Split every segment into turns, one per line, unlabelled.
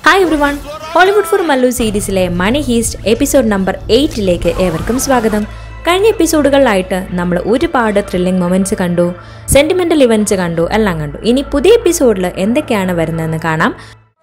hi everyone Hollywood for Mallu സീരീസിലെ Money Heist episode number എയ്റ്റിലേക്ക് ഏവർക്കും സ്വാഗതം കഴിഞ്ഞ എപ്പിസോഡുകളിലായിട്ട് നമ്മൾ ഒരുപാട് ത്രില്ലിംഗ് മൊമെന്റ്സ് കണ്ടു സെന്റിമെന്റൽ ഇവന്റ്സ് കണ്ടു എല്ലാം കണ്ടു ഇനി പുതിയ എപ്പിസോഡിൽ എന്തൊക്കെയാണ് വരുന്നതെന്ന് കാണാം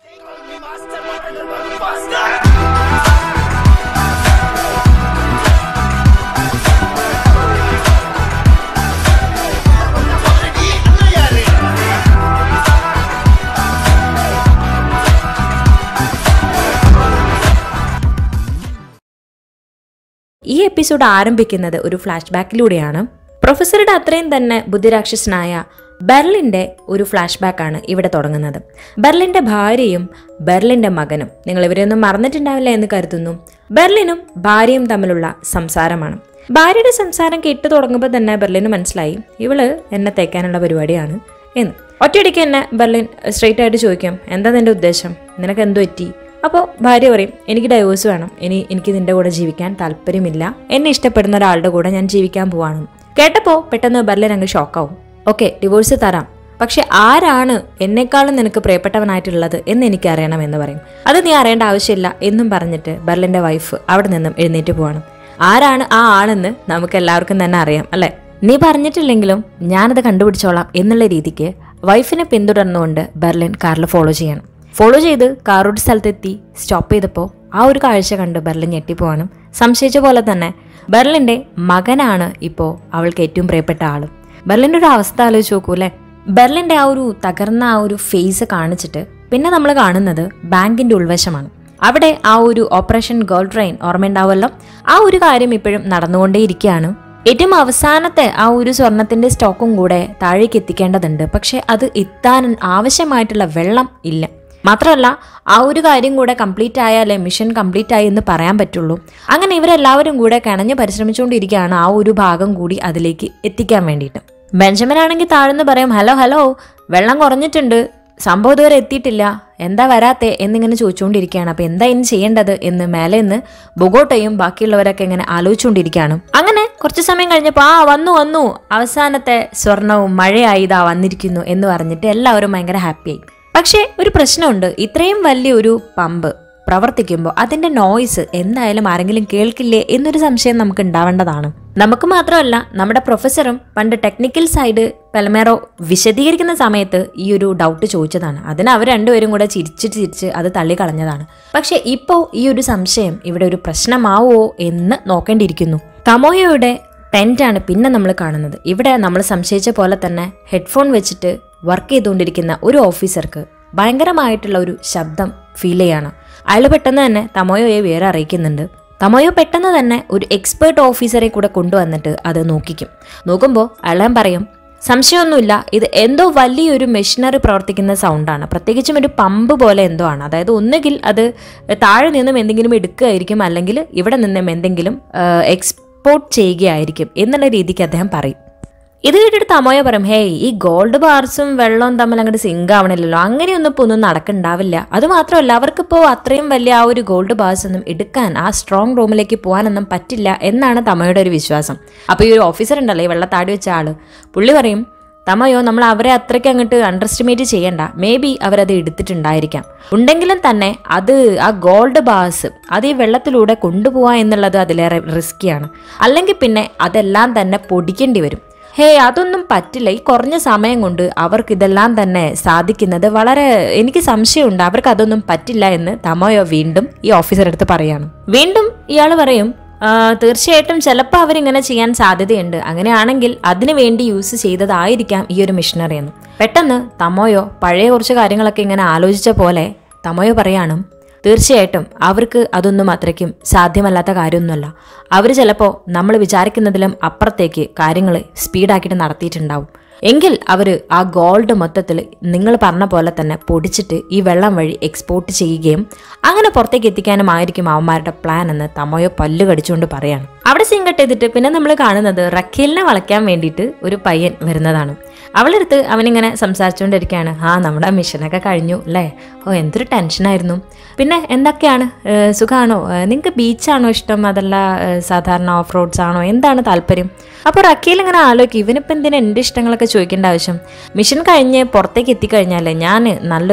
ഈ എപ്പിസോഡ് ആരംഭിക്കുന്നത് ഒരു ഫ്ലാഷ് ബാക്കിലൂടെയാണ് പ്രൊഫസറുടെ അത്രയും തന്നെ ബുദ്ധിരാക്ഷസനായ ബെർലിന്റെ ഒരു ഫ്ലാഷ് ബാക്കാണ് ഇവിടെ തുടങ്ങുന്നത് ബെർലിന്റെ ഭാര്യയും ബെർലിന്റെ മകനും നിങ്ങൾ ഇവരെയൊന്നും മറന്നിട്ടുണ്ടാവില്ല എന്ന് കരുതുന്നു ബെർലിനും ഭാര്യയും തമ്മിലുള്ള സംസാരമാണ് ഭാര്യയുടെ സംസാരം കേട്ടു തുടങ്ങുമ്പോൾ തന്നെ ബെർലിന് മനസ്സിലായി ഇവള് എന്നെ തേക്കാനുള്ള പരിപാടിയാണ് എന്ന് ഒറ്റയടിക്ക് തന്നെ ബെർലിൻ സ്ട്രെയിറ്റ് ആയിട്ട് ചോദിക്കും എന്താ നിന്റെ ഉദ്ദേശം നിനക്ക് എന്തോ പറ്റി അപ്പോൾ ഭാര്യ പറയും എനിക്ക് ഡൈവേഴ്സ് വേണം ഇനി എനിക്ക് നിന്റെ കൂടെ ജീവിക്കാൻ താല്പര്യമില്ല എന്നെ ഇഷ്ടപ്പെടുന്ന ഒരാളുടെ കൂടെ ഞാൻ ജീവിക്കാൻ പോവാണ് കേട്ടപ്പോൾ പെട്ടെന്ന് ബെർലിൻ അങ്ങ് ഷോക്കാവും ഓക്കെ ഡിവോഴ്സ് തരാം പക്ഷെ ആരാണ് എന്നെക്കാളും നിനക്ക് പ്രിയപ്പെട്ടവനായിട്ടുള്ളത് എന്ന് എനിക്ക് അറിയണം എന്ന് പറയും അത് നീ അറിയേണ്ട ആവശ്യമില്ല എന്നും പറഞ്ഞിട്ട് ബെർലിന്റെ വൈഫ് അവിടെ നിന്നും എഴുന്നേറ്റ് പോവാണ് ആരാണ് ആ ആളെന്ന് നമുക്ക് എല്ലാവർക്കും തന്നെ അറിയാം അല്ലേ നീ പറഞ്ഞിട്ടില്ലെങ്കിലും ഞാനത് കണ്ടുപിടിച്ചോളാം എന്നുള്ള രീതിക്ക് വൈഫിനെ പിന്തുടർന്നുകൊണ്ട് ബെർലിൻ കാറിൽ ഫോളോ ചെയ്യണം ഫോളോ ചെയ്ത് കാറോട് സ്ഥലത്തെത്തി സ്റ്റോപ്പ് ചെയ്തപ്പോൾ ആ ഒരു കാഴ്ച കണ്ട് ബെർലിൻ ഞെട്ടിപ്പോവാണ് സംശയിച്ച പോലെ തന്നെ ബെർലിന്റെ മകനാണ് ഇപ്പോൾ അവൾക്ക് ഏറ്റവും പ്രിയപ്പെട്ട ആള് ബെർലിന്റെ ഒരു അവസ്ഥ ആലോചിച്ച് നോക്കൂ അല്ലേ ബെർലിന്റെ ആ ഒരു തകർന്ന ആ ഒരു ഫേസ് കാണിച്ചിട്ട് പിന്നെ നമ്മൾ കാണുന്നത് ബാങ്കിന്റെ ഉൾവശമാണ് അവിടെ ആ ഒരു ഓപ്പറേഷൻ ഗോൾഡ് ട്രെയിൻ ഓർമ്മയുണ്ടാവുമല്ലോ ആ ഒരു കാര്യം ഇപ്പോഴും നടന്നുകൊണ്ടേയിരിക്കുകയാണ് ഏറ്റവും അവസാനത്തെ ആ ഒരു സ്വർണത്തിന്റെ സ്റ്റോക്കും കൂടെ താഴേക്ക് എത്തിക്കേണ്ടതുണ്ട് പക്ഷെ അത് എത്താൻ ആവശ്യമായിട്ടുള്ള വെള്ളം ഇല്ല മാത്രമല്ല ആ ഒരു കാര്യം കൂടെ കംപ്ലീറ്റ് ആയാലേ മിഷൻ കംപ്ലീറ്റ് ആയി എന്ന് പറയാൻ പറ്റുള്ളൂ അങ്ങനെ ഇവരെല്ലാവരും കൂടെ കിണഞ്ഞ് പരിശ്രമിച്ചുകൊണ്ടിരിക്കുകയാണ് ആ ഒരു ഭാഗം കൂടി അതിലേക്ക് എത്തിക്കാൻ വേണ്ടിയിട്ട് ബെഞ്ചമിൻ ആണെങ്കിൽ താഴ്ന്ന് പറയും ഹലോ ഹലോ വെള്ളം കുറഞ്ഞിട്ടുണ്ട് സംഭവം ഇതുവരെ എത്തിയിട്ടില്ല എന്താ വരാത്തെ എന്നിങ്ങനെ ചോദിച്ചുകൊണ്ടിരിക്കുകയാണ് അപ്പൊ എന്താ ഇനി ചെയ്യേണ്ടത് എന്ന് മേലെ നിന്ന് ബൊഗോട്ടയും ബാക്കിയുള്ളവരൊക്കെ ഇങ്ങനെ ആലോചിച്ചുകൊണ്ടിരിക്കുകയാണ് അങ്ങനെ കുറച്ച് സമയം കഴിഞ്ഞപ്പോൾ ആ വന്നു വന്നു അവസാനത്തെ സ്വർണവും മഴയായി ഇതാ വന്നിരിക്കുന്നു എന്ന് പറഞ്ഞിട്ട് എല്ലാവരും ഭയങ്കര ഹാപ്പിയായി പക്ഷേ ഒരു പ്രശ്നമുണ്ട് ഇത്രയും വലിയൊരു പമ്പ് പ്രവർത്തിക്കുമ്പോൾ അതിന്റെ നോയ്സ് എന്തായാലും ആരെങ്കിലും കേൾക്കില്ലേ എന്നൊരു സംശയം നമുക്ക് ഉണ്ടാവേണ്ടതാണ് നമുക്ക് മാത്രമല്ല നമ്മുടെ പ്രൊഫസറും പണ്ട് ടെക്നിക്കൽ സൈഡ് പെലമേറോ വിശദീകരിക്കുന്ന സമയത്ത് ഈ ഒരു ഡൗട്ട് ചോദിച്ചതാണ് അതിന് അവർ രണ്ടുപേരും കൂടെ ചിരിച്ച് ചിരിച്ച് അത് തള്ളിക്കളഞ്ഞതാണ് പക്ഷെ ഇപ്പോൾ ഈ ഒരു സംശയം ഇവിടെ ഒരു പ്രശ്നമാവോ എന്ന് നോക്കേണ്ടിയിരിക്കുന്നു തമോയയുടെ ടെന്റാണ് പിന്നെ നമ്മൾ കാണുന്നത് ഇവിടെ നമ്മൾ സംശയിച്ച പോലെ തന്നെ ഹെഡ്ഫോൺ വെച്ചിട്ട് വർക്ക് ചെയ്തുകൊണ്ടിരിക്കുന്ന ഒരു ഓഫീസർക്ക് ഭയങ്കരമായിട്ടുള്ള ഒരു ശബ്ദം ഫീൽ ചെയ്യാണ് അയാൾ പെട്ടെന്ന് തന്നെ തമോയോയെ വേറെ അറിയിക്കുന്നുണ്ട് തമോയോ പെട്ടെന്ന് തന്നെ ഒരു എക്സ്പേർട്ട് ഓഫീസറെ കൂടെ കൊണ്ടുവന്നിട്ട് അത് നോക്കിക്കും നോക്കുമ്പോൾ അയാൾ പറയും സംശയമൊന്നുമില്ല ഇത് എന്തോ വലിയൊരു മെഷീനറി പ്രവർത്തിക്കുന്ന സൗണ്ടാണ് പ്രത്യേകിച്ചും ഒരു പമ്പ് പോലെ എന്തോ ആണ് അതായത് ഒന്നുകിൽ അത് താഴെ നിന്നും എന്തെങ്കിലും എടുക്കുകയായിരിക്കും അല്ലെങ്കിൽ ഇവിടെ നിന്നും എന്തെങ്കിലും എക്സ്പോർട്ട് ചെയ്യുകയായിരിക്കും എന്നുള്ള രീതിക്ക് അദ്ദേഹം പറയും ഇത് കേട്ടിട്ട് തമോയ പറയും ഹേയ് ഈ ഗോൾഡ് ബാർസും വെള്ളവും തമ്മിൽ അങ്ങോട്ട് സിങ്ക് ആവണില്ലല്ലോ അങ്ങനെയൊന്നും ഇപ്പോൾ ഒന്നും നടക്കണ്ടാവില്ല അത് മാത്രമല്ല അവർക്കിപ്പോൾ അത്രയും വലിയ ആ ഒരു ഗോൾഡ് ബാർസ് ഒന്നും എടുക്കാൻ ആ സ്ട്രോങ് റൂമിലേക്ക് പോകാനൊന്നും പറ്റില്ല എന്നാണ് തമയുടെ ഒരു വിശ്വാസം അപ്പോൾ ഈ ഒരു ഓഫീസർ ഉണ്ടല്ലോ ഈ വെള്ളത്താടി വെച്ച ആള് പുള്ളി പറയും തമയോ നമ്മൾ അവരെ അത്രയ്ക്ക് അങ്ങോട്ട് അണ്ടർസ്റ്റിമേറ്റ് ചെയ്യണ്ട മേ ബി അവരത് എടുത്തിട്ടുണ്ടായിരിക്കാം ഉണ്ടെങ്കിലും തന്നെ അത് ആ ഗോൾഡ് ബാസ് അത് ഈ വെള്ളത്തിലൂടെ കൊണ്ടുപോവാ എന്നുള്ളത് അതിലേറെ റിസ്ക്കിയാണ് അല്ലെങ്കിൽ പിന്നെ അതെല്ലാം തന്നെ പൊടിക്കേണ്ടി വരും ഹേ അതൊന്നും പറ്റില്ല ഈ കുറഞ്ഞ സമയം കൊണ്ട് അവർക്ക് ഇതെല്ലാം തന്നെ സാധിക്കുന്നത് വളരെ എനിക്ക് സംശയമുണ്ട് അവർക്ക് അതൊന്നും പറ്റില്ല എന്ന് തമോയോ വീണ്ടും ഈ ഓഫീസർ അടുത്ത് പറയാണ് വീണ്ടും ഇയാൾ പറയും "ആ, തീർച്ചയായിട്ടും ചിലപ്പോൾ അവരിങ്ങനെ ചെയ്യാൻ സാധ്യതയുണ്ട് അങ്ങനെയാണെങ്കിൽ അതിനു വേണ്ടി യൂസ് ചെയ്തതായിരിക്കാം ഈ ഒരു മിഷനറി എന്ന് പെട്ടെന്ന് തമോയോ പഴയ കുറച്ച് കാര്യങ്ങളൊക്കെ ഇങ്ങനെ ആലോചിച്ച പോലെ തമോയോ പറയാണ് തീർച്ചയായിട്ടും അവർക്ക് അതൊന്നും അത്രയ്ക്കും സാധ്യമല്ലാത്ത കാര്യമൊന്നുമല്ല അവർ ചിലപ്പോൾ നമ്മൾ വിചാരിക്കുന്നതിലും അപ്പുറത്തേക്ക് കാര്യങ്ങൾ സ്പീഡാക്കിയിട്ട് നടത്തിയിട്ടുണ്ടാവും എങ്കിൽ അവർ ആ ഗോൾഡ് മൊത്തത്തിൽ നിങ്ങൾ പറഞ്ഞ പോലെ തന്നെ പൊടിച്ചിട്ട് ഈ വെള്ളം വഴി എക്സ്പോർട്ട് ചെയ്യുകയും അങ്ങനെ പുറത്തേക്ക് എത്തിക്കാനുമായിരിക്കും അവന്മാരുടെ പ്ലാൻ എന്ന് തമോയോ പല്ല് കടിച്ചുകൊണ്ട് പറയാണ് അവിടെ സീൻ കട്ട് ചെയ്തിട്ട് പിന്നെ നമ്മൾ കാണുന്നത് റഖീലിനെ വളയ്ക്കാൻ വേണ്ടിയിട്ട് ഒരു പയ്യൻ വരുന്നതാണ് അവളെടുത്ത് അവനിങ്ങനെ സംസാരിച്ചുകൊണ്ടിരിക്കുകയാണ് ആ നമ്മുടെ മിഷനൊക്കെ കഴിഞ്ഞു അല്ലേ ഓ എന്തൊരു ടെൻഷനായിരുന്നു പിന്നെ എന്തൊക്കെയാണ് ഏഹ് സുഖാണോ ഏഹ് നിങ്ങൾക്ക് ബീച്ചാണോ ഇഷ്ടം അതല്ല ഏഹ് സാധാരണ ഓഫ് റോഡ്സ് ആണോ എന്താണ് താല്പര്യം അപ്പോൾ റക്കീൽ ഇങ്ങനെ ആലോചിക്കും ഇവനിപ്പോൾ എന്തിനാ എൻ്റെ ഇഷ്ടങ്ങളൊക്കെ ചോദിക്കേണ്ട ആവശ്യം മിഷൻ കഴിഞ്ഞ് പുറത്തേക്ക് എത്തിക്കഴിഞ്ഞാൽ ഞാൻ നല്ലൊരു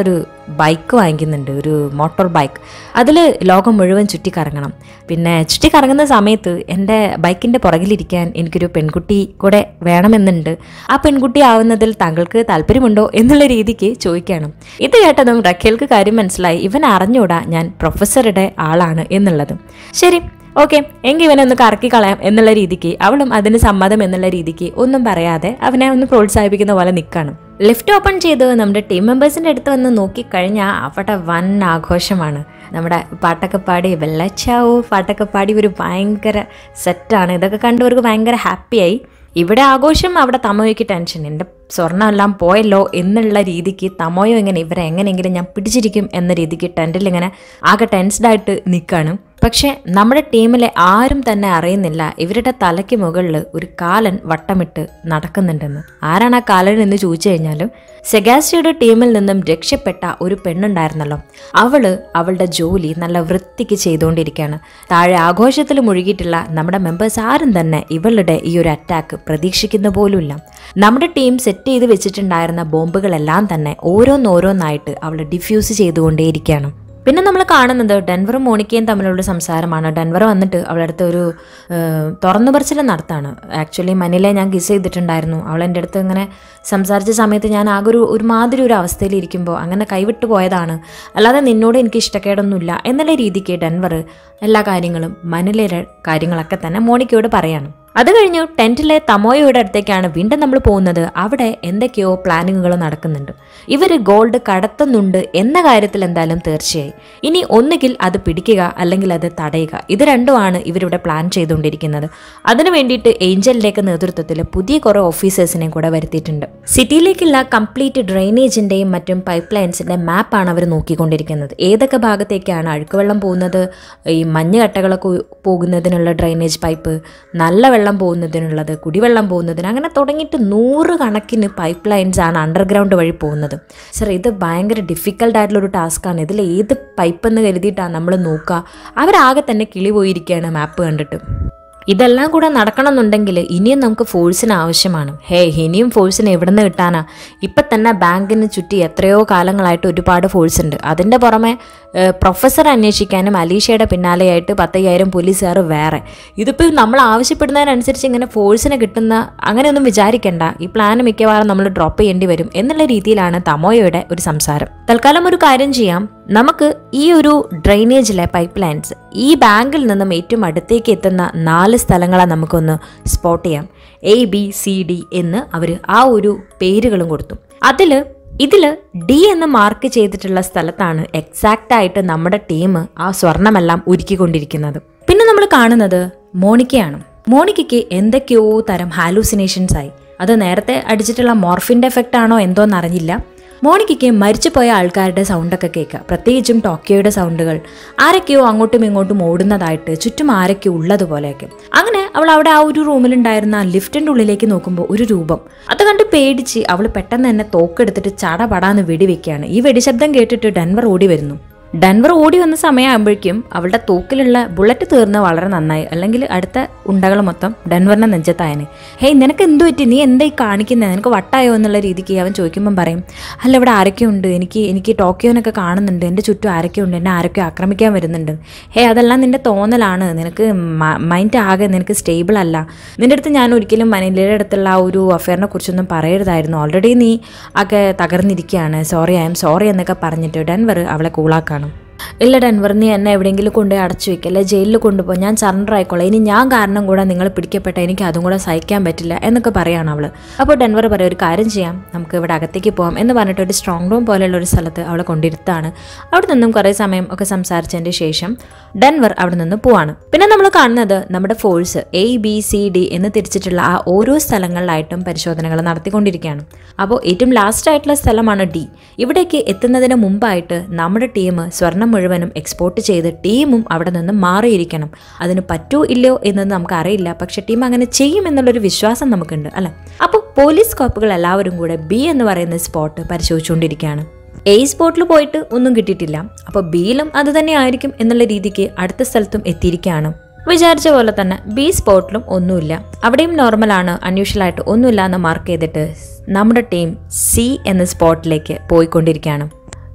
ബൈക്ക് വാങ്ങിക്കുന്നുണ്ട് ഒരു മോട്ടോർ ബൈക്ക് അതിൽ ലോകം മുഴുവൻ ചുറ്റിക്കറങ്ങണം പിന്നെ ചുറ്റിക്കറങ്ങുന്ന സമയത്ത് എൻ്റെ ബൈക്കിൻ്റെ പുറകിലിരിക്കാൻ എനിക്കൊരു പെൺകുട്ടി കൂടെ വേണമെന്നുണ്ട് ആ പെൺകുട്ടി ആവുന്നതിൽ താങ്കൾക്ക് താല്പര്യമുണ്ടോ എന്നുള്ള രീതിക്ക് ചോദിക്കണം ഇത് കേട്ടതും റഖേൽക്ക് കാര്യം മനസ്സിലായി ഇവൻ അറിഞ്ഞൂടാ ഞാൻ പ്രൊഫസറുടെ ആളാണ് എന്നുള്ളത് ശരി ഓക്കെ എങ്കിൽ ഇവനെ ഒന്ന് കറക്കി കളയാം എന്നുള്ള രീതിക്ക് അവളും അതിന് സമ്മതം എന്നുള്ള രീതിക്ക് ഒന്നും പറയാതെ അവനെ ഒന്ന് പ്രോത്സാഹിപ്പിക്കുന്ന പോലെ നിൽക്കണം ലിഫ്റ്റ് ഓപ്പൺ ചെയ്ത് നമ്മുടെ ടീം മെമ്പേഴ്സിൻ്റെ അടുത്ത് വന്ന് നോക്കിക്കഴിഞ്ഞാൽ അവിടെ വൻ ആഘോഷമാണ് നമ്മുടെ പാട്ടൊക്കെ പാടി വെള്ളച്ചാവോ പാട്ടൊക്കെ പാടി ഒരു ഭയങ്കര സെറ്റാണ് ഇതൊക്കെ കണ്ടവർക്ക് ഭയങ്കര ഹാപ്പിയായി ഇവിടെ ആഘോഷം അവിടെ തമോയ്ക്ക് ടെൻഷൻ എൻ്റെ സ്വർണ്ണം എല്ലാം പോയല്ലോ എന്നുള്ള രീതിക്ക് തമോയോ ഇങ്ങനെ ഇവരെ എങ്ങനെയെങ്കിലും ഞാൻ പിടിച്ചിരിക്കും എന്ന രീതിക്ക് ടെൻറ്റിൽ ഇങ്ങനെ ആകെ ടെൻസ്ഡായിട്ട് നിൽക്കുകയാണ് പക്ഷേ നമ്മുടെ ടീമിലെ ആരും തന്നെ അറിയുന്നില്ല ഇവരുടെ തലയ്ക്ക് മുകളിൽ ഒരു കാലൻ വട്ടമിട്ട് നടക്കുന്നുണ്ടെന്ന് ആരാണ് ആ കാലൻ എന്ന് ചോദിച്ചു കഴിഞ്ഞാലും സെഗാസ്റ്റിയുടെ ടീമിൽ നിന്നും രക്ഷപ്പെട്ട ഒരു പെണ്ണുണ്ടായിരുന്നല്ലോ അവള് അവളുടെ ജോലി നല്ല വൃത്തിക്ക് ചെയ്തുകൊണ്ടിരിക്കുകയാണ് താഴെ ആഘോഷത്തിൽ മുഴുകിയിട്ടുള്ള നമ്മുടെ മെമ്പേഴ്സ് ആരും തന്നെ ഇവളുടെ ഈ ഒരു അറ്റാക്ക് പ്രതീക്ഷിക്കുന്ന പോലുമില്ല നമ്മുടെ ടീം സെറ്റ് ചെയ്ത് വെച്ചിട്ടുണ്ടായിരുന്ന ബോംബുകളെല്ലാം തന്നെ ഓരോന്നോരോന്നായിട്ട് അവൾ ഡിഫ്യൂസ് ചെയ്തുകൊണ്ടേയിരിക്കുകയാണ് പിന്നെ നമ്മൾ കാണുന്നത് ഡെൻവറും മോണിക്കയും തമ്മിലുള്ള സംസാരമാണ് ഡെൻവർ വന്നിട്ട് അവളുടെ അടുത്ത് ഒരു ഏഹ്, തുറന്നു പറച്ചിൽ നടത്താണ് ആക്ച്വലി മനിലെ ഞാൻ കിസ് ചെയ്തിട്ടുണ്ടായിരുന്നു അവൾ എൻ്റെ അടുത്ത് ഇങ്ങനെ സംസാരിച്ച സമയത്ത് ഞാൻ ആകെ ഒരു ഒരുമാതിരി ഒരു അവസ്ഥയിൽ ഇരിക്കുമ്പോൾ അങ്ങനെ കൈവിട്ടു പോയതാണ് അല്ലാതെ നിന്നോട് എനിക്ക് ഇഷ്ടക്കേടൊന്നുമില്ല എന്നുള്ള രീതിക്ക് ഡെൻവർ എല്ലാ കാര്യങ്ങളും മനിലയുടെ കാര്യങ്ങളൊക്കെ തന്നെ മോണിക്കയോട് പറയാണ് അത് കഴിഞ്ഞു ടെന്റിലെ തമോയോയുടെ അടുത്തേക്കാണ് വീണ്ടും നമ്മൾ പോകുന്നത് അവിടെ എന്തൊക്കെയോ പ്ലാനിങ്ങുകൾ നടക്കുന്നുണ്ട് ഇവർ ഗോൾഡ് കടത്തുന്നുണ്ട് എന്ന കാര്യത്തിൽ എന്തായാലും തീർച്ചയായി ഇനി ഒന്നുകിൽ അത് പിടിക്കുക അല്ലെങ്കിൽ അത് തടയുക ഇത് രണ്ടുമാണ് ഇവരിവിടെ പ്ലാൻ ചെയ്തുകൊണ്ടിരിക്കുന്നത് അതിനു വേണ്ടിയിട്ട് ഏഞ്ചലിലേക്ക് നേതൃത്വത്തിൽ പുതിയ കുറേ ഓഫീസേഴ്സിനെ കൂടെ വരുത്തിയിട്ടുണ്ട് സിറ്റിയിലേക്കുള്ള കംപ്ലീറ്റ് ഡ്രെയിനേജിന്റെയും മറ്റും പൈപ്പ് ലൈൻസിന്റെ മാപ്പാണ് അവർ നോക്കിക്കൊണ്ടിരിക്കുന്നത് ഏതൊക്കെ ഭാഗത്തേക്കാണ് അഴുക്കുവെള്ളം പോകുന്നത് ഈ മഞ്ഞുകട്ടകളൊക്കെ ഉ- പോകുന്നതിനുള്ള ഡ്രെയിനേജ് പൈപ്പ് നല്ല വെള്ളം പോകുന്നതിനുള്ളത് കുടിവെള്ളം പോകുന്നതിന് അങ്ങനെ തുടങ്ങിയിട്ട് നൂറ് കണക്കിന് പൈപ്പ് ലൈൻസ് ആണ് അണ്ടർഗ്രൗണ്ട് വഴി പോകുന്നത് സർ ഇത് ഭയങ്കര ഡിഫിക്കൽട്ട് ആയിട്ടുള്ള ഒരു ടാസ്ക്കാണ് ഇതിൽ ഏത് പൈപ്പ് എന്ന് കരുതിയിട്ടാണ് നമ്മൾ നോക്കുക അവരാകെ തന്നെ കിളി പോയിരിക്കുകയാണ് മാപ്പ് കണ്ടിട്ട് ഇതെല്ലാം കൂടെ നടക്കണമെന്നുണ്ടെങ്കിൽ ഇനിയും നമുക്ക് ഫോഴ്സിന് ആവശ്യമാണ് ഹേ ഇനിയും ഫോഴ്സിന് എവിടെ നിന്ന് കിട്ടാനാ ഇപ്പം തന്നെ ബാങ്കിന് ചുറ്റി എത്രയോ കാലങ്ങളായിട്ട് ഒരുപാട് ഫോഴ്സ് ഉണ്ട് അതിൻ്റെ പുറമെ ഏഹ്, പ്രൊഫസർ അന്വേഷിക്കാനും അലീഷയുടെ പിന്നാലെയായിട്ട് പത്തയ്യായിരം പോലീസുകാർ വേറെ ഇതിപ്പോൾ നമ്മൾ ആവശ്യപ്പെടുന്നതിനനുസരിച്ച് ഇങ്ങനെ ഫോഴ്സിന് കിട്ടുന്ന അങ്ങനെയൊന്നും വിചാരിക്കേണ്ട ഈ പ്ലാൻ മിക്കവാറും നമ്മൾ ഡ്രോപ്പ് ചെയ്യേണ്ടി വരും എന്നുള്ള രീതിയിലാണ് തമോയോയുടെ ഒരു സംസാരം തൽക്കാലം ഒരു കാര്യം ചെയ്യാം നമുക്ക് ഈ ഒരു ഡ്രെയിനേജിലെ പൈപ്പ് ലൈൻസ് ഈ ബാങ്കിൽ നിന്നും ഏറ്റവും അടുത്തേക്ക് എത്തുന്ന നാല് സ്ഥലങ്ങളെ നമുക്കൊന്ന് സ്പോട്ട് ചെയ്യാം എ ബി സി ഡി എന്ന് അവർ ആ ഒരു പേരുകളും കൊടുത്തു അതിൽ ഇതിൽ ഡി എന്ന് മാർക്ക് ചെയ്തിട്ടുള്ള സ്ഥലത്താണ് എക്സാക്റ്റ് ആയിട്ട് നമ്മുടെ ടീം ആ സ്വർണമെല്ലാം ഒരുക്കിക്കൊണ്ടിരിക്കുന്നത് പിന്നെ നമ്മൾ കാണുന്നത് മോണിക്കയാണ് മോണിക്കയ്ക്ക് എന്തൊക്കെയോ തരം ഹാലൂസിനേഷൻസ് ആയി അത് നേരത്തെ അടിച്ചിട്ടുള്ള മോർഫിൻ്റെ എഫക്റ്റ് ആണോ എന്തോന്നറിഞ്ഞില്ല മോണിക്കയ്ക്ക് മരിച്ചുപോയ ആൾക്കാരുടെ സൗണ്ടൊക്കെ കേൾക്കുക പ്രത്യേകിച്ചും ടോക്കിയോയുടെ സൗണ്ടുകൾ ആരൊക്കെയോ അങ്ങോട്ടും ഇങ്ങോട്ടും ഓടുന്നതായിട്ട് ചുറ്റും ആരൊക്കെയോ ഉള്ളതുപോലെയൊക്കെ അങ്ങനെ അവൾ അവിടെ ആ ഒരു റൂമിലുണ്ടായിരുന്ന ലിഫ്റ്റിന്റെ ഉള്ളിലേക്ക് നോക്കുമ്പോൾ ഒരു രൂപം അത് കണ്ട് പേടിച്ച് അവൾ പെട്ടെന്ന് തന്നെ തോക്കെടുത്തിട്ട് ചടപടാന്ന് വെടിവെക്കുകയാണ് ഈ വെടിശബ്ദം കേട്ടിട്ട് ഡെൻവർ ഓടി വരുന്നു ഡെൻവർ ഓടി വന്ന സമയമാകുമ്പോഴേക്കും അവളുടെ തോക്കിലുള്ള ബുള്ളറ്റ് തീർന്ന് വളരെ നന്നായി അല്ലെങ്കിൽ അടുത്ത ഉണ്ടകൾ മൊത്തം ഡെൻവറിന്റെ നെഞ്ചത്തായന് ഹേയ് നിനക്ക് എന്തു പറ്റി നീ എന്തായി കാണിക്കുന്നത് നിനക്ക് വട്ടായോ എന്നുള്ള രീതിക്ക് അവൻ ചോദിക്കുമ്പം പറയും അല്ല ഇവിടെ ആരൊക്കെ ഉണ്ട് എനിക്ക് എനിക്ക് ടോക്കിയോനൊക്കെ കാണുന്നുണ്ട് എൻ്റെ ചുറ്റും ആരൊക്കെ ഉണ്ട് എന്നെ ആരൊക്കെ ആക്രമിക്കാൻ വരുന്നുണ്ട് ഹേ അതെല്ലാം നിന്റെ തോന്നലാണ് നിനക്ക് മൈൻഡ് ആകെ നിനക്ക് സ്റ്റേബിൾ അല്ല നിന്റെ അടുത്ത് ഞാൻ ഒരിക്കലും മനിലയുടെ അടുത്തുള്ള ആ ഒരു അഫെയറിനെ കുറിച്ചൊന്നും പറയരുതായിരുന്നു ഓൾറെഡി നീ ഒക്കെ തകർന്നിരിക്കുകയാണ് സോറി ഐ എം സോറി എന്നൊക്കെ പറഞ്ഞിട്ട് ഡെൻവർ അവളെ കൂളാക്കാണ് ഇല്ല ഡെൻവർ നീ എന്നെ എവിടെയെങ്കിലും കൊണ്ടുപോയി അടച്ചു വെക്കല്ലേ ജയിലിൽ കൊണ്ടുപോയി ഞാൻ സറണ്ടർ ആയിക്കോളാം ഇനി ഞാൻ കാരണം കൂടെ നിങ്ങൾ പിടിക്കപ്പെട്ട എനിക്ക് അതും കൂടെ സഹിക്കാൻ പറ്റില്ല എന്നൊക്കെ പറയാണ് അവള് അപ്പോൾ ഡെൻവർ പറയും ഒരു കാര്യം ചെയ്യാം നമുക്ക് ഇവിടെ അകത്തേക്ക് പോകാം എന്ന് പറഞ്ഞിട്ട് ഒരു സ്ട്രോങ് റൂം പോലെയുള്ള ഒരു സ്ഥലത്ത് അവളെ കൊണ്ടിരുത്താണ് അവിടെ നിന്നും കുറേ സമയം ഒക്കെ സംസാരിച്ചതിൻ്റെ ശേഷം ഡെൻവർ അവിടെ നിന്ന് പോവാണ് പിന്നെ നമ്മൾ കാണുന്നത് നമ്മുടെ force A B C D എന്ന് തിരിച്ചിട്ടുള്ള ആ ഓരോ സ്ഥലങ്ങളിലായിട്ടും പരിശോധനകൾ നടത്തിക്കൊണ്ടിരിക്കുകയാണ് അപ്പോൾ ഏറ്റവും ലാസ്റ്റ് ആയിട്ടുള്ള സ്ഥലമാണ് ഡി ഇവിടേക്ക് എത്തുന്നതിന് മുമ്പായിട്ട് നമ്മുടെ ടീം സ്വർണം മുഴുവനും എക്സ്പോർട്ട് ചെയ്ത് ടീമും അവിടെ നിന്ന് മാറിയിരിക്കണം അതിന് പറ്റൂ ഇല്ലയോ എന്നത് നമുക്ക് അറിയില്ല പക്ഷെ ടീം അങ്ങനെ ചെയ്യും എന്നുള്ളൊരു വിശ്വാസം നമുക്കുണ്ട് അല്ലെ അപ്പോൾ പോലീസ് കോപ്പുകൾ എല്ലാവരും കൂടെ ബി എന്ന് പറയുന്ന സ്പോട്ട് പരിശോധിച്ചുകൊണ്ടിരിക്കുകയാണ് എ സ്പോട്ടിൽ പോയിട്ട് ഒന്നും കിട്ടിയിട്ടില്ല അപ്പോൾ ബിയിലും അത് തന്നെ ആയിരിക്കും എന്നുള്ള രീതിക്ക് അടുത്ത സ്ഥലത്തും എത്തിയിരിക്കുകയാണ് വിചാരിച്ച പോലെ തന്നെ ബി സ്പോട്ടിലും ഒന്നുമില്ല അവിടെയും നോർമലാണ് അൺയൂഷ്വലായിട്ട് ഒന്നുമില്ല എന്ന് മാർക്ക് ചെയ്തിട്ട് നമ്മുടെ ടീം സി എന്ന സ്പോട്ടിലേക്ക് പോയിക്കൊണ്ടിരിക്കുകയാണ്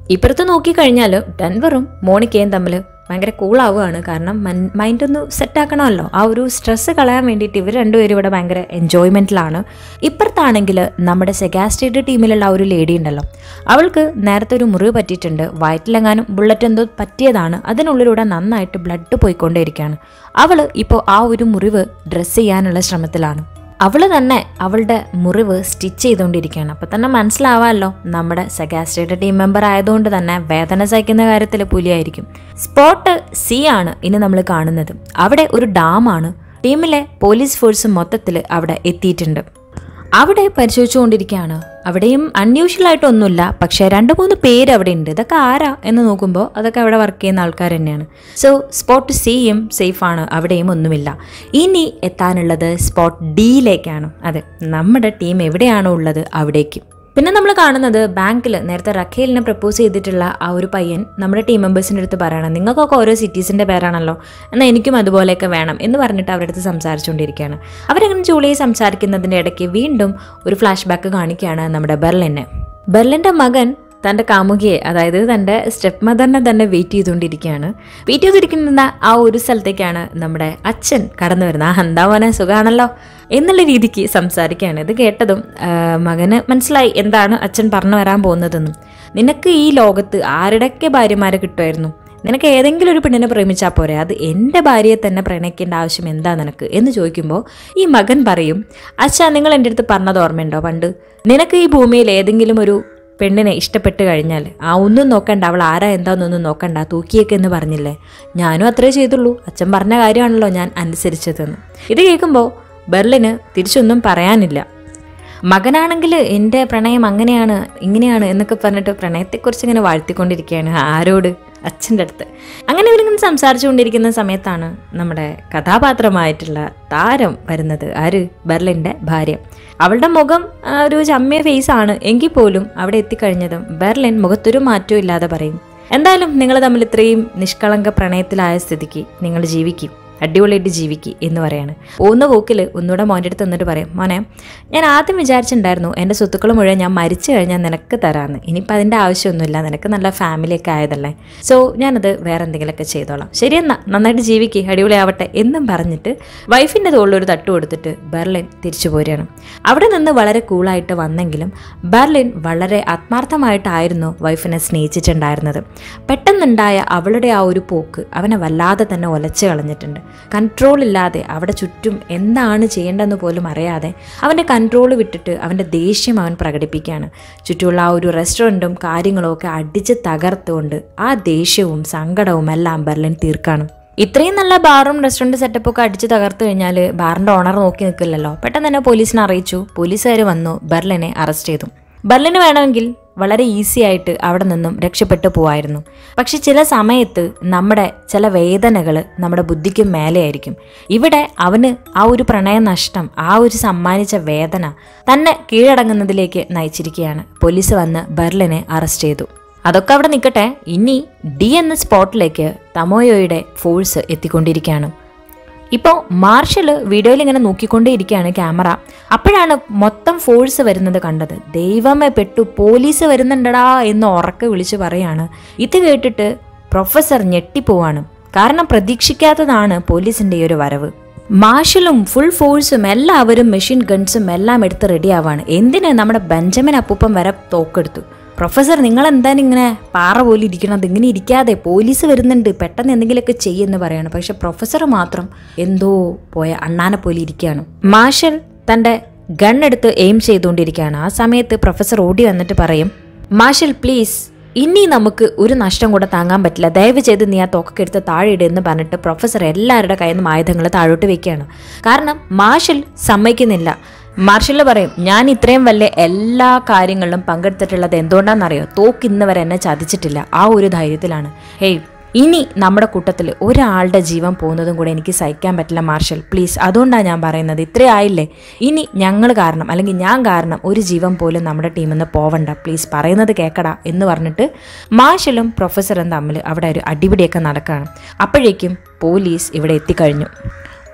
ഇപ്പുറത്ത് നോക്കിക്കഴിഞ്ഞാൽ ഡെൻവറും മോണിക്കയും തമ്മിൽ ഭയങ്കര കൂളാവുകയാണ് കാരണം മൈൻഡ് ഒന്ന് സെറ്റാക്കണമല്ലോ ആ ഒരു സ്ട്രെസ്സ് കളയാൻ വേണ്ടിയിട്ട് ഇവർ രണ്ടുപേരും ഇവിടെ ഭയങ്കര എൻജോയ്മെൻറ്റിലാണ് ഇപ്പുറത്താണെങ്കിൽ നമ്മുടെ സെഗാസ്റ്റേറ്റ് ടീമിലുള്ള ആ ഒരു ലേഡി ഉണ്ടല്ലോ അവൾക്ക് നേരത്തെ ഒരു മുറിവ് പറ്റിയിട്ടുണ്ട് വയറ്റിലെങ്ങാനും ബുള്ളറ്റ് എന്തോ പറ്റിയതാണ് അതിനുള്ളിലൂടെ നന്നായിട്ട് ബ്ലഡ് പോയിക്കൊണ്ടേയിരിക്കുകയാണ് അവൾ ഇപ്പോൾ ആ ഒരു മുറിവ് ഡ്രസ്സ് ചെയ്യാനുള്ള ശ്രമത്തിലാണ് അവൾ തന്നെ അവളുടെ മുറിവ് സ്റ്റിച്ച് ചെയ്തുകൊണ്ടിരിക്കുകയാണ് അപ്പം തന്നെ മനസ്സിലാവാമല്ലോ നമ്മുടെ സെഗാസ്ട്രയുടെ ടീം മെമ്പർ ആയതുകൊണ്ട് തന്നെ വേദന സഹിക്കുന്ന കാര്യത്തിൽ പുലിയായിരിക്കും സ്പോട്ട് സി ആണ് ഇനി നമ്മൾ കാണുന്നത് അവിടെ ഒരു ഡാമാണ് ടീമിലെ പോലീസ് ഫോഴ്സ് മൊത്തത്തിൽ അവിടെ എത്തിയിട്ടുണ്ട് അവിടെ പരിശോധിച്ചുകൊണ്ടിരിക്കുകയാണ് അവിടെയും അൺയൂഷ്വൽ ആയിട്ടൊന്നുമില്ല പക്ഷേ രണ്ട് മൂന്ന് പേര് അവിടെ ഉണ്ട് ഇതൊക്കെ ആരാ എന്ന് നോക്കുമ്പോൾ അതൊക്കെ അവിടെ വർക്ക് ചെയ്യുന്ന ആൾക്കാർ തന്നെയാണ് സോ സ്പോട്ട് സിയും സേഫാണ് അവിടെയും ഒന്നുമില്ല ഇനി എത്താനുള്ളത് സ്പോട്ട് ഡിയിലേക്കാണ് അതെ നമ്മുടെ ടീം എവിടെയാണോ ഉള്ളത് അവിടേക്ക് പിന്നെ നമ്മൾ കാണുന്നത് ബാങ്കിൽ നേരത്തെ റഖേലിനെ പ്രപ്പോസ് ചെയ്തിട്ടുള്ള ആ ഒരു പയ്യൻ നമ്മുടെ ടീം മെമ്പേഴ്സിൻ്റെ അടുത്ത് പറയണം നിങ്ങൾക്കൊക്കെ ഓരോ സിറ്റീസിൻ്റെ പേരാണല്ലോ എന്നാൽ എനിക്കും അതുപോലെയൊക്കെ വേണം എന്ന് പറഞ്ഞിട്ട് അവരുടെ അടുത്ത് സംസാരിച്ചുകൊണ്ടിരിക്കുകയാണ് അവരങ്ങനെ ജോലിയെ സംസാരിക്കുന്നതിൻ്റെ ഇടയ്ക്ക് വീണ്ടും ഒരു ഫ്ലാഷ് ബാക്ക് കാണിക്കുകയാണ് നമ്മുടെ ബെർലിനെ ബെർലിൻ്റെ മകൻ തൻ്റെ കാമുകിയെ അതായത് തൻ്റെ സ്റ്റെപ്പ് മദറിനെ തന്നെ വെയിറ്റ് ചെയ്തുകൊണ്ടിരിക്കുകയാണ് വെയിറ്റ് ചെയ്തിരിക്കുന്ന ആ ഒരു സ്ഥലത്തേക്കാണ് നമ്മുടെ അച്ഛൻ കടന്നു വരുന്നത് ആ എന്താവനെ സുഖമാണല്ലോ എന്നുള്ള രീതിക്ക് സംസാരിക്കുകയാണ് ഇത് കേട്ടതും ആ, മകന് മനസ്സിലായി എന്താണ് അച്ഛൻ പറഞ്ഞു വരാൻ പോകുന്നതെന്നും നിനക്ക് ഈ ലോകത്ത് ആരുടെയൊക്കെ ഭാര്യമാരെ കിട്ടുമായിരുന്നു നിനക്ക് ഏതെങ്കിലും ഒരു പെണ്ണിനെ പ്രേമിച്ചാൽ പോരെ അത് എൻ്റെ ഭാര്യയെ തന്നെ പ്രണയിക്കേണ്ട ആവശ്യം എന്താ നിനക്ക് എന്ന് ചോദിക്കുമ്പോൾ ഈ മകൻ പറയും അച്ഛാ നിങ്ങൾ എൻ്റെ അടുത്ത് പറഞ്ഞത് ഓർമ്മയുണ്ടോ പണ്ട് നിനക്ക് ഈ ഭൂമിയിൽ ഏതെങ്കിലും ഒരു പെണ്ണിനെ ഇഷ്ടപ്പെട്ട് കഴിഞ്ഞാൽ ആ ഒന്നും നോക്കണ്ട അവൾ ആരാ എന്താണെന്നൊന്നും നോക്കണ്ട തൂക്കിയേക്ക് എന്ന് പറഞ്ഞില്ലേ ഞാനും അത്രേ ചെയ്തുള്ളൂ അച്ഛൻ പറഞ്ഞ കാര്യമാണല്ലോ ഞാൻ അനുസരിച്ചതെന്ന് ഇത് കേൾക്കുമ്പോൾ ബെർലിന് തിരിച്ചൊന്നും പറയാനില്ല മകനാണെങ്കിൽ എൻ്റെ പ്രണയം അങ്ങനെയാണ് ഇങ്ങനെയാണ് എന്നൊക്കെ പറഞ്ഞിട്ട് പ്രണയത്തെക്കുറിച്ച് ഇങ്ങനെ വാഴ്ത്തിക്കൊണ്ടിരിക്കുകയാണ് ആരോട് അച്ഛൻ്റെ അടുത്ത് അങ്ങനെ ഇവരിങ്ങനെ സംസാരിച്ചുകൊണ്ടിരിക്കുന്ന സമയത്താണ് നമ്മുടെ കഥാപാത്രമായിട്ടുള്ള താരം വരുന്നത് ആര് ബെർലിൻ്റെ ഭാര്യ അവളുടെ മുഖം ആ, ഒരു ചമ്മിയ ഫേസ് ആണ് എങ്കിൽ പോലും അവിടെ എത്തിക്കഴിഞ്ഞതും ബെർലിൻ മുഖത്തൊരു മാറ്റവും ഇല്ലാതെ പറയും എന്തായാലും നിങ്ങൾ തമ്മിൽ ഇത്രയും നിഷ്കളങ്ക പ്രണയത്തിലായ സ്ഥിതിക്ക് നിങ്ങൾ ജീവിക്കും അടിപൊളിയായിട്ട് ജീവിക്ക് എന്ന് പറയാണ് പോകുന്ന പോക്കിൽ ഒന്നുകൂടെ മോൻ്റെ അടുത്ത് നിന്നിട്ട് പറയും മോനെ ഞാൻ ആദ്യം വിചാരിച്ചിട്ടുണ്ടായിരുന്നു എൻ്റെ സ്വത്തുക്കൾ മുഴുവൻ ഞാൻ മരിച്ചു കഴിഞ്ഞാൽ നിനക്ക് തരാമെന്ന് ഇനിയിപ്പോൾ അതിൻ്റെ ആവശ്യമൊന്നുമില്ല നിനക്ക് നല്ല ഫാമിലിയൊക്കെ ആയതല്ലേ സോ ഞാനത് വേറെ എന്തെങ്കിലുമൊക്കെ ചെയ്തോളാം ശരിയെന്നാ നന്നായിട്ട് ജീവിക്ക് അടിപൊളിയാവട്ടെ എന്നും പറഞ്ഞിട്ട് വൈഫിൻ്റെ തോളിലൊരു തട്ട് കൊടുത്തിട്ട് ബെർലിൻ തിരിച്ചു പോരുകയാണ് അവിടെ നിന്ന് വളരെ കൂളായിട്ട് വന്നെങ്കിലും ബെർലിൻ വളരെ ആത്മാർത്ഥമായിട്ടായിരുന്നു വൈഫിനെ സ്നേഹിച്ചിട്ടുണ്ടായിരുന്നത് പെട്ടെന്നുണ്ടായ അവളുടെ ആ ഒരു പോക്ക് അവനെ വല്ലാതെ തന്നെ ഒലച്ചു കളഞ്ഞിട്ടുണ്ട് കൺട്രോൾ ഇല്ലാതെ അവിടെ ചുറ്റും എന്താണ് ചെയ്യേണ്ടതെന്ന് പോലും അറിയാതെ അവൻ്റെ കൺട്രോൾ വിട്ടിട്ട് അവൻ്റെ ദേഷ്യം അവൻ പ്രകടിപ്പിക്കുകയാണ് ചുറ്റുമുള്ള ആ ഒരു റെസ്റ്റോറൻറ്റും കാര്യങ്ങളും ഒക്കെ അടിച്ച് തകർത്തുകൊണ്ട് ആ ദേഷ്യവും സങ്കടവും എല്ലാം ബെർലിൻ തീർക്കാണ് ഇത്രയും നല്ല ബാറും റെസ്റ്റോറൻറ്റ് സെറ്റപ്പൊക്കെ അടിച്ച് തകർത്ത് കഴിഞ്ഞാൽ ബാറിൻ്റെ ഓണർ നോക്കി നിൽക്കില്ലല്ലോ പെട്ടെന്ന് തന്നെ പോലീസിനെ അറിയിച്ചു പോലീസുകാർ വന്നു ബെർലിനെ അറസ്റ്റ് ചെയ്തു ബെർലിന് വേണമെങ്കിൽ വളരെ ഈസി ആയിട്ട് അവിടെ നിന്നും രക്ഷപ്പെട്ടു പോവായിരുന്നു പക്ഷെ ചില സമയത്ത് നമ്മുടെ ചില വേദനകൾ നമ്മുടെ ബുദ്ധിക്കും മേലെയായിരിക്കും ഇവിടെ അവന് ആ ഒരു പ്രണയ നഷ്ടം ആ ഒരു സമ്മാനിച്ച വേദന തന്നെ കീഴടങ്ങുന്നതിലേക്ക് നയിച്ചിരിക്കുകയാണ് പോലീസ് വന്ന് ബെർലിനെ അറസ്റ്റ് ചെയ്തു അതൊക്കെ അവിടെ നിൽക്കട്ടെ ഇനി ഡി എന്ന സ്പോട്ടിലേക്ക് തമോയോയുടെ ഫോഴ്സ് എത്തിക്കൊണ്ടിരിക്കുകയാണ് ഇപ്പോൾ മാർഷൽ വീഡിയോയിൽ ഇങ്ങനെ നോക്കിക്കൊണ്ടേയിരിക്കുകയാണ് ക്യാമറ അപ്പോഴാണ് മൊത്തം ഫോഴ്സ് വരുന്നത് കണ്ടത് ദൈവമേ പെട്ടു പോലീസ് വരുന്നുണ്ടടാ എന്ന് ഉറക്കെ വിളിച്ച് പറയാണ് ഇത് കേട്ടിട്ട് പ്രൊഫസർ ഞെട്ടിപ്പോവാണ് കാരണം പ്രതീക്ഷിക്കാത്തതാണ് പോലീസിന്റെ ഈ ഒരു വരവ് മാർഷലും ഫുൾ ഫോഴ്സും എല്ലാവരും മെഷീൻ ഗൺസും എല്ലാം എടുത്ത് റെഡിയാവാണ് എന്തിന് നമ്മുടെ ബെഞ്ചമിൻ അപ്പൂപ്പൻ വരെ തോക്കെടുത്തു പ്രൊഫസർ നിങ്ങൾ എന്താണ് ഇങ്ങനെ പാറ പോലെ ഇരിക്കണത് ഇങ്ങനെ ഇരിക്കാതെ പോലീസ് വരുന്നുണ്ട് പെട്ടെന്ന് എന്തെങ്കിലുമൊക്കെ ചെയ്യുമെന്ന് പറയാണ് പക്ഷെ പ്രൊഫസർ മാത്രം എന്തോ പോയ അണ്ണാനെ പോലെ ഇരിക്കുകയാണ് മാർഷൽ തൻ്റെ ഗൺ എടുത്ത് എയിം ചെയ്തുകൊണ്ടിരിക്കുകയാണ് ആ സമയത്ത് പ്രൊഫസർ ഓടി വന്നിട്ട് പറയും മാർഷൽ പ്ലീസ് ഇനി നമുക്ക് ഒരു നഷ്ടം കൂടെ താങ്ങാൻ പറ്റില്ല ദയവ് ചെയ്ത് നീ ആ തോക്കൊക്കെ എടുത്ത് താഴെ ഇട് എന്ന് പറഞ്ഞിട്ട് പ്രൊഫസർ എല്ലാവരുടെ കയ്യിൽ നിന്നും ആയുധങ്ങൾ താഴോട്ട് വെക്കുകയാണ് കാരണം മാർഷൽ സമ്മതിക്കുന്നില്ല മാർഷൽ പറയും ഞാൻ ഇത്രയും വലിയ എല്ലാ കാര്യങ്ങളിലും പങ്കെടുത്തിട്ടുള്ളത് എന്തുകൊണ്ടാണെന്നറിയോ തോക്ക് ഇന്ന് വരെ എന്നെ ചതിച്ചിട്ടില്ല ആ ഒരു ധൈര്യത്തിലാണ് ഹേയ് ഇനി നമ്മുടെ കൂട്ടത്തിൽ ഒരാളുടെ ജീവൻ പോകുന്നതും കൂടെ എനിക്ക് സഹിക്കാൻ പറ്റില്ല മാർഷൽ പ്ലീസ് അതുകൊണ്ടാണ് ഞാൻ പറയുന്നത് ഇത്രയായില്ലേ ഇനി ഞങ്ങൾ കാരണം അല്ലെങ്കിൽ ഞാൻ കാരണം ഒരു ജീവൻ പോലും നമ്മുടെ ടീമിൽ നിന്ന് പോവണ്ട പ്ലീസ് പറയുന്നത് കേൾക്കടാ എന്ന് പറഞ്ഞിട്ട് മാർഷലും പ്രൊഫസറും തമ്മിൽ അവിടെ ഒരു അടിപിടിയൊക്കെ നടക്കുകയാണ് അപ്പോഴേക്കും പോലീസ് ഇവിടെ എത്തിക്കഴിഞ്ഞു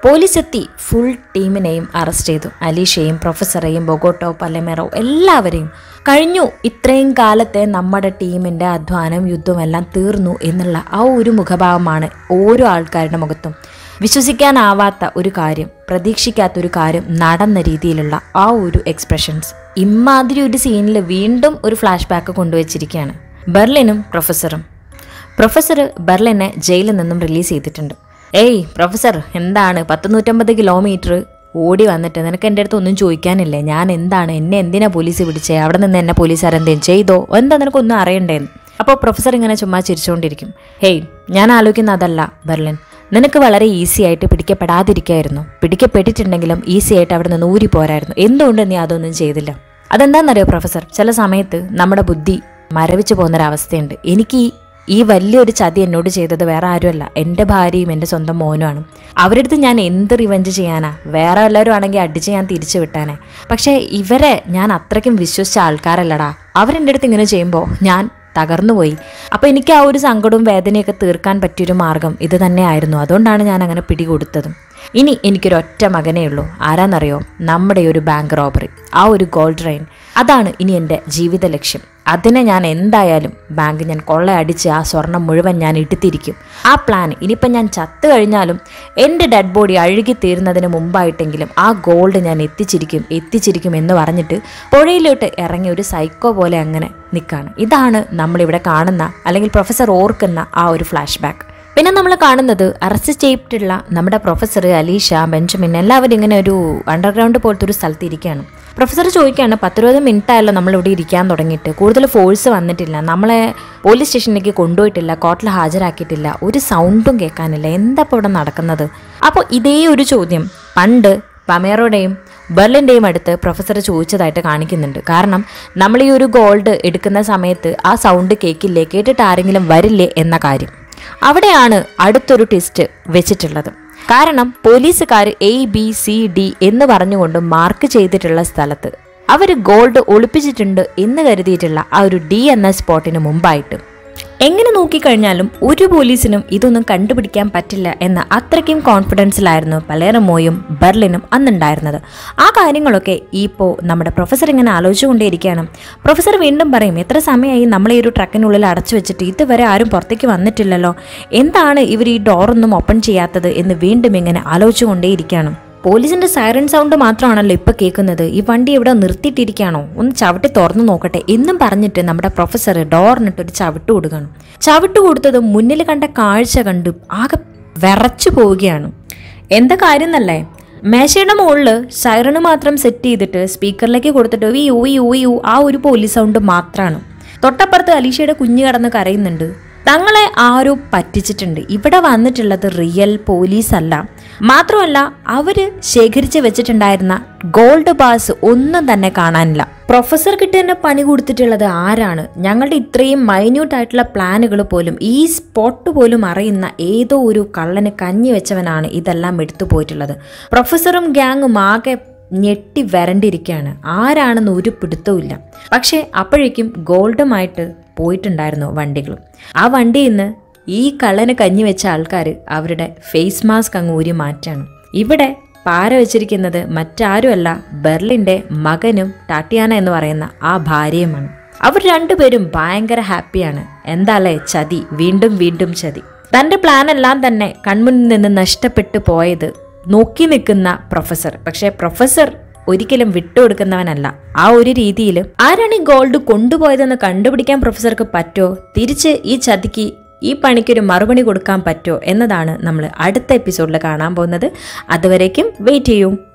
പോലീസ് എത്തി ഫുൾ ടീമിനെയും അറസ്റ്റ് ചെയ്തു അലീഷയെയും പ്രൊഫസറെയും ബൊഗോട്ടോ പല്ലമേറോ എല്ലാവരെയും കഴിഞ്ഞു ഇത്രയും കാലത്തെ നമ്മുടെ ടീമിൻ്റെ അധ്വാനം യുദ്ധമെല്ലാം തീർന്നു എന്നുള്ള ആ ഒരു മുഖഭാവമാണ് ഓരോ ആൾക്കാരുടെ മുഖത്തും വിശ്വസിക്കാനാവാത്ത ഒരു കാര്യം പ്രതീക്ഷിക്കാത്ത ഒരു കാര്യം നടന്ന രീതിയിലുള്ള ആ ഒരു എക്സ്പ്രഷൻസ് ഇമാതിരി ഒരു സീനിൽ വീണ്ടും ഒരു ഫ്ലാഷ് ബാക്ക് കൊണ്ടുവച്ചിരിക്കുകയാണ് ബെർലിനും പ്രൊഫസറും പ്രൊഫസർ ബെർലിനെ ജയിലിൽ നിന്നും റിലീസ് ചെയ്തിട്ടുണ്ട് ഏയ് പ്രൊഫസർ എന്താണ് പത്ത് നൂറ്റമ്പത് കിലോമീറ്റർ ഓടി വന്നിട്ട് നിനക്ക് എൻ്റെ അടുത്ത് ഒന്നും ചോദിക്കാനില്ലേ ഞാൻ എന്താണ് എന്നെ എന്തിനാ പോലീസ് പിടിച്ചേ അവിടെ നിന്ന് എന്നെ പോലീസുകാർ എന്തെങ്കിലും ചെയ്തോ എന്താ നിനക്കൊന്നും അറിയണ്ടേന്ന് അപ്പോൾ പ്രൊഫസർ ഇങ്ങനെ ചുമ്മാ ചിരിച്ചുകൊണ്ടിരിക്കും ഹേയ് ഞാൻ ആലോചിക്കുന്ന അതല്ല ബെർലിൻ നിനക്ക് വളരെ ഈസി ആയിട്ട് പിടിക്കപ്പെടാതിരിക്കായിരുന്നു പിടിക്കപ്പെട്ടിട്ടുണ്ടെങ്കിലും ഈസി ആയിട്ട് അവിടെ നിന്ന് ഊരി പോരായിരുന്നു എന്തുകൊണ്ട് നീ അതൊന്നും ചെയ്തില്ല അതെന്താണെന്നറിയോ പ്രൊഫസർ ചില സമയത്ത് നമ്മുടെ ബുദ്ധി മരവിച്ചു പോകുന്നൊരവസ്ഥയുണ്ട് എനിക്ക് ഈ ഈ വലിയൊരു ചതി എന്നോട് ചെയ്തത് വേറെ ആരുമല്ല എൻ്റെ ഭാര്യയും എൻ്റെ സ്വന്തം മോനുമാണ് അവരുടെ അടുത്ത് ഞാൻ എന്ത് റിവഞ്ച് ചെയ്യാനാ വേറെ എല്ലാവരും ആണെങ്കിൽ അടിച്ച് ഞാൻ തിരിച്ചു വിട്ടാനെ പക്ഷേ ഇവരെ ഞാൻ അത്രയ്ക്കും വിശ്വസിച്ച ആൾക്കാരല്ലടാ അവരെൻ്റെ അടുത്ത് ഇങ്ങനെ ചെയ്യുമ്പോൾ ഞാൻ തകർന്നുപോയി അപ്പോൾ എനിക്ക് ആ ഒരു സങ്കടവും വേദനയൊക്കെ തീർക്കാൻ പറ്റിയൊരു മാർഗം ഇത് തന്നെയായിരുന്നു അതുകൊണ്ടാണ് ഞാൻ അങ്ങനെ പിടികൊടുത്തതും ഇനി എനിക്കൊരൊറ്റ മകനേ ഉള്ളൂ ആരാന്നറിയോ നമ്മുടെ ഒരു ബാങ്ക് റോബറി ആ ഒരു ഗോൾഡ് റെയിൻ അതാണ് ഇനി എൻ്റെ ജീവിത ലക്ഷ്യം അതിനെ ഞാൻ എന്തായാലും ബാങ്ക് ഞാൻ കൊള്ളയടിച്ച് ആ സ്വർണം മുഴുവൻ ഞാൻ ഇട്ടുത്തിരിക്കും ആ പ്ലാൻ ഇനിയിപ്പം ഞാൻ ചത്തു കഴിഞ്ഞാലും എൻ്റെ ഡെഡ് ബോഡി അഴുകി തീരുന്നതിന് മുമ്പായിട്ടെങ്കിലും ആ ഗോൾഡ് ഞാൻ എത്തിച്ചിരിക്കും എത്തിച്ചിരിക്കും എന്ന് പറഞ്ഞിട്ട് പുഴയിലോട്ട് ഇറങ്ങി ഒരു സൈക്കോ പോലെ അങ്ങനെ നിൽക്കുകയാണ് ഇതാണ് നമ്മളിവിടെ കാണുന്ന അല്ലെങ്കിൽ പ്രൊഫസർ ഓർക്കുന്ന ആ ഒരു ഫ്ലാഷ് ബാക്ക് പിന്നെ നമ്മൾ കാണുന്നത് അറസ്റ്റ് ചെയ്തിട്ടുള്ള നമ്മുടെ പ്രൊഫസർ അലീഷ ബെഞ്ചമിൻ എല്ലാവരും ഇങ്ങനെ ഒരു അണ്ടർഗ്രൗണ്ട് പോലത്തെ ഒരു സ്ഥലത്ത് ഇരിക്കുകയാണ് പ്രൊഫസർ ചോദിക്കുകയാണ് പത്തിരുപത് മിനിറ്റ് ആയല്ലോ നമ്മളിവിടെ ഇരിക്കാൻ തുടങ്ങിയിട്ട് കൂടുതൽ ഫോഴ്സ് വന്നിട്ടില്ല നമ്മളെ പോലീസ് സ്റ്റേഷനിലേക്ക് കൊണ്ടുപോയിട്ടില്ല കോർട്ടിൽ ഹാജരാക്കിയിട്ടില്ല ഒരു സൗണ്ടും കേൾക്കാനില്ല എന്താ ഇപ്പോൾ ഇവിടെ നടക്കുന്നത് അപ്പോൾ ഇതേ ഒരു ചോദ്യം പണ്ട് പമേറോടെയും ബെർലിൻ്റെയും അടുത്ത് പ്രൊഫസർ ചോദിച്ചതായിട്ട് കാണിക്കുന്നുണ്ട് കാരണം നമ്മൾ ഈ ഒരു ഗോൾഡ് എടുക്കുന്ന സമയത്ത് ആ സൗണ്ട് കേൾക്കില്ലേ കേട്ടിട്ട് ആരെങ്കിലും വരില്ലേ എന്ന കാര്യം അവിടെയാണ് അടുത്തൊരു ടെസ്റ്റ് വെച്ചിട്ടുള്ളത് കാരണം പോലീസുകാർ എ ബി സി ഡി എന്ന് പറഞ്ഞുകൊണ്ട് മാർക്ക് ചെയ്തിട്ടുള്ള സ്ഥലത്ത് അവർ ഗോൾഡ് ഒളിപ്പിച്ചിട്ടുണ്ട് എന്ന് കരുതിയിട്ടുള്ള ആ ഒരു ഡി എന്ന സ്പോട്ടിന് മുമ്പായിട്ട് എങ്ങനെ നോക്കിക്കഴിഞ്ഞാലും ഒരു പോലീസിനും ഇതൊന്നും കണ്ടുപിടിക്കാൻ പറ്റില്ല എന്ന അത്രയ്ക്കും കോൺഫിഡൻസിലായിരുന്നു പലേറമോയും ബെർലിനും അന്നുണ്ടായിരുന്നത് ആ കാര്യങ്ങളൊക്കെ ഇപ്പോൾ നമ്മുടെ പ്രൊഫസർ ഇങ്ങനെ ആലോചിച്ചുകൊണ്ടേയിരിക്കുകയാണ് പ്രൊഫസർ വീണ്ടും പറയും എത്ര സമയമായി നമ്മൾ ഈ ഒരു ട്രക്കിനുള്ളിൽ അടച്ചു വെച്ചിട്ട് ഇതുവരെ ആരും പുറത്തേക്ക് വന്നിട്ടില്ലല്ലോ എന്താണ് ഇവർ ഈ ഡോറൊന്നും ഓപ്പൺ ചെയ്യാത്തത് എന്ന് വീണ്ടും ഇങ്ങനെ ആലോചിച്ചുകൊണ്ടേയിരിക്കുകയാണ് പോലീസിന്റെ സൈറൻ സൗണ്ട് മാത്രമാണല്ലോ ഇപ്പൊ കേൾക്കുന്നത് ഈ വണ്ടി ഇവിടെ നിർത്തിയിട്ടിരിക്കുകയാണോ ഒന്ന് ചവിട്ടി തുറന്നു നോക്കട്ടെ എന്നും പറഞ്ഞിട്ട് നമ്മുടെ പ്രൊഫസർ ഡോറിനിട്ട് ഒരു ചവിട്ട് കൊടുക്കണം ചവിട്ട് കൊടുത്തത് മുന്നിൽ കണ്ട കാഴ്ച കണ്ട് ആകെ വിറച്ചു പോവുകയാണ് എന്താ കാര്യം എന്നല്ലേ മേശയുടെ മുകളിൽ സൈറണ് മാത്രം സെറ്റ് ചെയ്തിട്ട് സ്പീക്കറിലേക്ക് കൊടുത്തിട്ട് വി യു യു യു ആ ഒരു പോലീസ് സൗണ്ട് മാത്രമാണ് തൊട്ടപ്പുറത്ത് അലീഷയുടെ കുഞ്ഞ് കടന്ന് കരയുന്നുണ്ട് തങ്ങളെ ആരോ പറ്റിച്ചിട്ടുണ്ട് ഇവിടെ വന്നിട്ടുള്ളത് റിയൽ പോലീസ് അല്ല മാത്രമല്ല അവര് ശേഖരിച്ച് വെച്ചിട്ടുണ്ടായിരുന്ന ഗോൾഡ് ബാസ് ഒന്നും തന്നെ കാണാനില്ല പ്രൊഫസർ കിട്ടി തന്നെ പണി കൊടുത്തിട്ടുള്ളത് ആരാണ് ഞങ്ങളുടെ ഇത്രയും മൈന്യൂട്ട് ആയിട്ടുള്ള പ്ലാനുകൾ പോലും ഈ സ്പോട്ട് പോലും അറിയുന്ന ഏതോ ഒരു കള്ളന് കഞ്ഞി വെച്ചവനാണ് ഇതെല്ലാം എടുത്തു പോയിട്ടുള്ളത് പ്രൊഫസറും ഗ്യാങ്ങും ആകെ ഞെട്ടി വരണ്ടിരിക്കുകയാണ് ആരാണെന്ന് ഒരു പിടുത്തവുമില്ല പക്ഷേ അപ്പോഴേക്കും ഗോൾഡുമായിട്ട് പോയിട്ടുണ്ടായിരുന്നു വണ്ടികളും ആ വണ്ടിയിൽ നിന്ന് ഈ കള്ളന് കഞ്ഞി വെച്ച ആൾക്കാർ അവരുടെ ഫേസ് മാസ്ക് അങ്ങ് ഊരി മാറ്റാണ് ഇവിടെ പാര വെച്ചിരിക്കുന്നത് മറ്റാരുമല്ല ബെർലിൻ്റെ മകനും ടാട്ടിയാന എന്ന് പറയുന്ന ആ ഭാര്യയുമാണ് അവർ രണ്ടുപേരും ഭയങ്കര ഹാപ്പിയാണ് എന്താല്ലേ ചതി വീണ്ടും വീണ്ടും ചതി തൻ്റെ പ്ലാൻ എല്ലാം തന്നെ കൺമുന്നിൽ നിന്ന് നഷ്ടപ്പെട്ടു പോയത് നോക്കി നിൽക്കുന്ന പ്രൊഫസർ പക്ഷേ പ്രൊഫസർ ഒരിക്കലും വിട്ടുകൊടുക്കുന്നവനല്ല ആ ഒരു രീതിയിൽ ആരാണ് ഈ ഗോൾഡ് കൊണ്ടുപോയതെന്ന് കണ്ടുപിടിക്കാൻ പ്രൊഫസർക്ക് പറ്റോ തിരിച്ച് ഈ ചതിക്ക് ഈ പണിക്കൊരു മറുപടി കൊടുക്കാൻ പറ്റോ എന്നതാണ് നമ്മൾ അടുത്ത എപ്പിസോഡിൽ കാണാൻ പോകുന്നത് അതുവരേക്കും വെയിറ്റ് ചെയ്യൂ